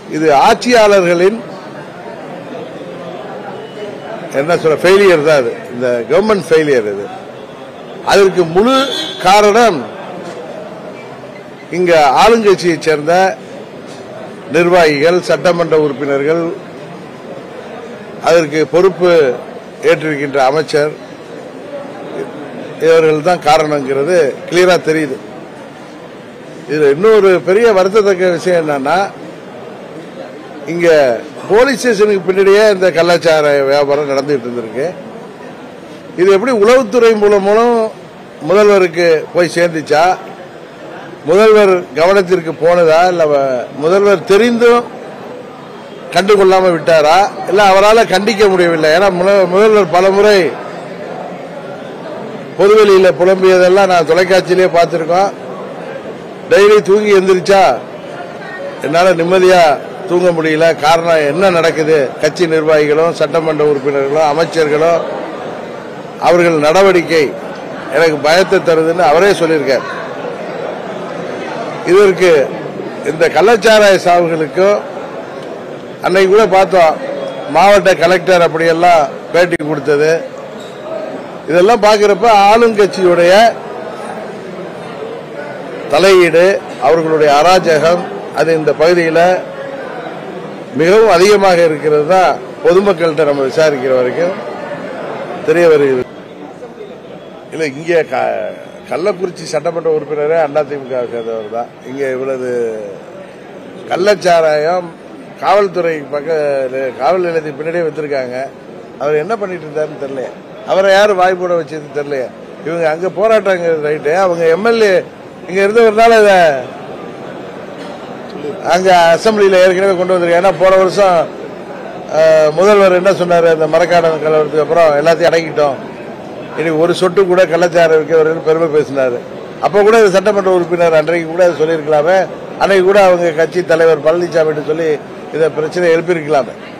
இது ஆட்சியாளர்களின் என்ன சொல்ற ஃபெயிலியர் தான் அது இந்த கவர்மெண்ட் ஃபெயிலியர் இது அதற்கு முழு காரணம் இங்க ஆளுங்கட்சியைச் சேர்ந்த நிர்வாகிகள் சட்டமன்ற உறுப்பினர்கள் அதற்கு பொறுப்பு ஏற்றிருக்கின்ற அமைச்சர் இவர்கள் தான் காரணங்கிறது கிளியரா தெரியுது இதுல இன்னொரு பெரிய வருத்தத்தக்க விஷயம் என்னன்னா இங்க போலீஸ் ஸ்டேஷனுக்கு பின்னாடியே இந்த கள்ளச்சார வியாபாரம் நடந்துட்டு இருந்திருக்கு இது எப்படி உளவுத்துறை மூலம் மூலம் முதல்வருக்கு போய் சேர்ந்துச்சா முதல்வர் கவனத்திற்கு போனதா இல்ல வ- முதல்வர் தெரிந்தும் கண்டுகொள்ளாம விட்டாரா இல்ல அவரால் கண்டிக்க முடியவில்லை ஏன்னா முத- முதல்வர் பலமுறை பொதுவெளியில புலம்பியதெல்லாம் நான் தொலைக்காட்சியிலேயே பார்த்திருக்கோம் டெய்லி தூங்கி எந்திரிச்சா என்னால நிம்மதியா தூங்க முடியல காரணம் என்ன நடக்குது கட்சி நிர்வாகிகளும் சட்டமன்ற உறுப்பினர்களும் அமைச்சர்களும் அவர்கள் நடவடிக்கை எனக்கு பயத்தை தருதுன்னு அவரே சொல்லியிருக்கார் இதற்கு இந்த கள்ளச்சாராய சாவுகளுக்கும் அன்னைக்கு கூட பார்த்தோம் மாவட்ட கலெக்டர் அப்படியெல்லாம் பேட்டி கொடுத்தது இதெல்லாம் பார்க்கிறப்ப ஆளுங்கட்சியுடைய தலையீடு அவர்களுடைய அராஜகம் அது இந்த பகுதியில் மிகவும் அதிகமாக இருக்கிறது தான் பொதுமக்கள்கிட்ட நம்ம விசாரிக்கிற வரைக்கும் தெரிய வருகிறது இல்ல இங்க க- கள்ளக்குறிச்சி சட்டமன்ற உறுப்பினரே அதிமுக சேர்ந்தவர் தான் இங்க இவ்வளவு கள்ளச்சாராயம் காவல்துறை பக்க காவல் நிலையத்துக்கு பின்னாடியே வச்சிருக்காங்க அவர் என்ன பண்ணிட்டு இருந்தாருன்னு தெரியல அவரை யாரு வாய் போட வச்சது தெரியல இவங்க அங்க போராட்டங்க ரைட்டு அவங்க எம்எல்ஏ இங்க இருந்தவர்னால இத அங்க அசம்பிளியில ஏற்கனவே கொண்டு வந்திருக்காங்க ஏன்னா போன வருஷம் அஹ், முதல்வர் என்ன சொன்னாரு அந்த மரக்காடன் கலவரத்துக்கு அப்புறம் எல்லாத்தையும் அடக்கிட்டோம் இனி ஒரு சொட்டு கூட கள்ளச்சாரம் விற்கவர்கள் பெருமை பேசினாரு அப்ப கூட இந்த சட்டமன்ற உறுப்பினர் அன்றைக்கு கூட அதை சொல்லியிருக்கலாமே அன்னைக்கு கூட அவங்க கட்சி தலைவர் பழனிசாமி சொல்லி இதை பிரச்சனை எழுப்பியிருக்கலாமே